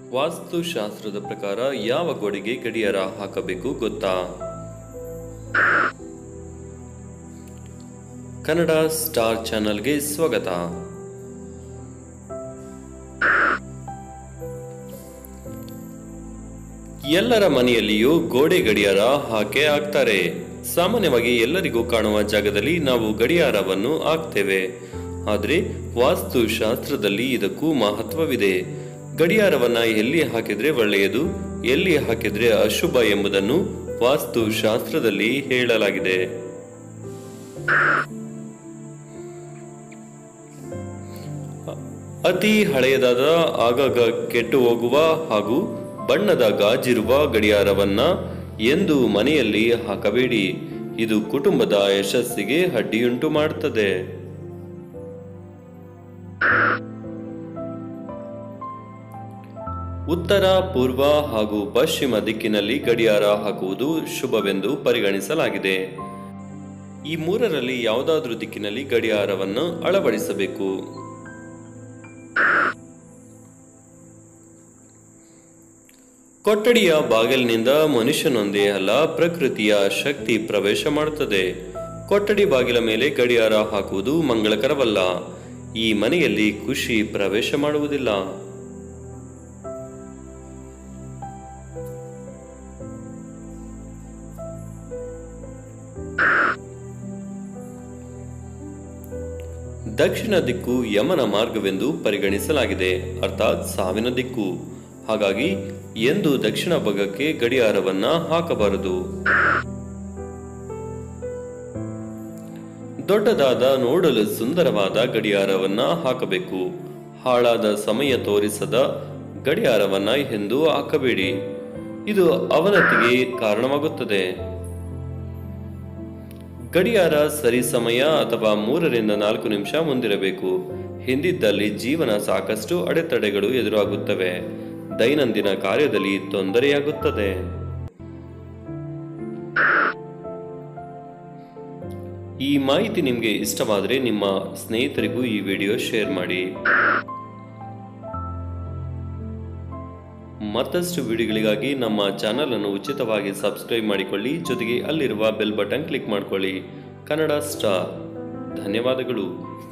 ವಾಸ್ತುಶಾಸ್ತ್ರದ ಪ್ರಕಾರ ಯಾವ ಗೋಡೆಗೆ ಗಡಿಯಾರ ಹಾಕಬೇಕು ಗೊತ್ತಾ ಕನ್ನಡ ಸ್ಟಾರ್ ಚಾನಲ್ಗೆ ಸ್ವಾಗತ ಎಲ್ಲರ ಮನೆಯಲ್ಲಿಯೂ ಗೋಡೆ ಗಡಿಯಾರ ಹಾಕೇ ಹಾಕ್ತಾರೆ ಸಾಮಾನ್ಯವಾಗಿ ಎಲ್ಲರಿಗೂ ಕಾಣುವ ಜಾಗದಲ್ಲಿ ನಾವು ಗಡಿಯಾರವನ್ನು ಹಾಕ್ತೇವೆ ಆದರೆ ವಾಸ್ತುಶಾಸ್ತ್ರದಲ್ಲಿ ಇದಕ್ಕೂ ಮಹತ್ವವಿದೆ ಗಡಿಯಾರವನ್ನ ಎಲ್ಲಿ ಹಾಕಿದ್ರೆ ಒಳ್ಳೆಯದು ಎಲ್ಲಿ ಹಾಕಿದ್ರೆ ಅಶುಭ ಎಂಬುದನ್ನು ವಾಸ್ತುಶಾಸ್ತ್ರದಲ್ಲಿ ಹೇಳಲಾಗಿದೆ ಅತಿ ಹಳೆಯದಾದ ಆಗಾಗ ಕೆಟ್ಟು ಹೋಗುವ ಹಾಗೂ ಬಣ್ಣದ ಗಾಜಿರುವ ಗಡಿಯಾರವನ್ನ ಎಂದು ಮನೆಯಲ್ಲಿ ಹಾಕಬೇಡಿ ಇದು ಕುಟುಂಬದ ಯಶಸ್ಸಿಗೆ ಅಡ್ಡಿಯುಂಟು ಮಾಡುತ್ತದೆ ಉತ್ತರ ಪೂರ್ವ ಹಾಗೂ ಪಶ್ಚಿಮ ದಿಕ್ಕಿನಲ್ಲಿ ಗಡಿಯಾರ ಹಾಕುವುದು ಶುಭವೆಂದು ಪರಿಗಣಿಸಲಾಗಿದೆ ಈ ಮೂರರಲ್ಲಿ ಯಾವುದಾದ್ರೂ ದಿಕ್ಕಿನಲ್ಲಿ ಗಡಿಯಾರವನ್ನು ಅಳವಡಿಸಬೇಕು ಕೊಠಡಿಯ ಬಾಗಿಲಿನಿಂದ ಮನುಷ್ಯನೊಂದೇ ಅಲ್ಲ ಪ್ರಕೃತಿಯ ಶಕ್ತಿ ಪ್ರವೇಶ ಮಾಡುತ್ತದೆ ಕೊಠಡಿ ಬಾಗಿಲ ಮೇಲೆ ಗಡಿಯಾರ ಹಾಕುವುದು ಮಂಗಳಕರವಲ್ಲ ಈ ಮನೆಯಲ್ಲಿ ಖುಷಿ ಪ್ರವೇಶ ಮಾಡುವುದಿಲ್ಲ ದಕ್ಷಿಣ ದಿಕ್ಕು ಯಮನ ಮಾರ್ಗವೆಂದು ಪರಿಗಣಿಸಲಾಗಿದೆ ಅರ್ಥಾತ್ ಸಾವಿನ ದಿಕ್ಕು ಹಾಗಾಗಿ ಎಂದು ದಕ್ಷಿಣ ಭಾಗಕ್ಕೆ ಗಡಿಯಾರವನ್ನ ಹಾಕಬಾರದು ದೊಡ್ಡದಾದ ನೋಡಲು ಸುಂದರವಾದ ಗಡಿಯಾರವನ್ನ ಹಾಕಬೇಕು ಹಾಳಾದ ಸಮಯ ತೋರಿಸದ ಗಡಿಯಾರವನ್ನ ಎಂದು ಹಾಕಬೇಡಿ ಇದು ಅವನತಿಗೆ ಕಾರಣವಾಗುತ್ತದೆ ಗಡಿಯಾರ ಸರಿ ಸಮಯ ಅಥವಾ ಮೂರರಿಂದ ನಾಲ್ಕು ನಿಮಿಷ ಮುಂದಿರಬೇಕು ಹಿಂದಿದ್ದಲ್ಲಿ ಜೀವನ ಸಾಕಷ್ಟು ಅಡೆತಡೆಗಳು ಎದುರಾಗುತ್ತವೆ ದೈನಂದಿನ ಕಾರ್ಯದಲ್ಲಿ ತೊಂದರೆಯಾಗುತ್ತದೆ ಈ ಮಾಹಿತಿ ನಿಮಗೆ ಇಷ್ಟವಾದರೆ ನಿಮ್ಮ ಸ್ನೇಹಿತರಿಗೂ ಈ ವಿಡಿಯೋ ಶೇರ್ ಮಾಡಿ ಮತ್ತಷ್ಟು ವಿಡಿಯೋಗಳಿಗಾಗಿ ನಮ್ಮ ಚಾನಲ್ ಅನ್ನು ಉಚಿತವಾಗಿ ಸಬ್ಸ್ಕ್ರೈಬ್ ಮಾಡಿಕೊಳ್ಳಿ ಜೊತೆಗೆ ಅಲ್ಲಿರುವ ಬೆಲ್ ಬಟನ್ ಕ್ಲಿಕ್ ಮಾಡಿಕೊಳ್ಳಿ ಕನ್ನಡ ಸ್ಟಾರ್ ಧನ್ಯವಾದಗಳು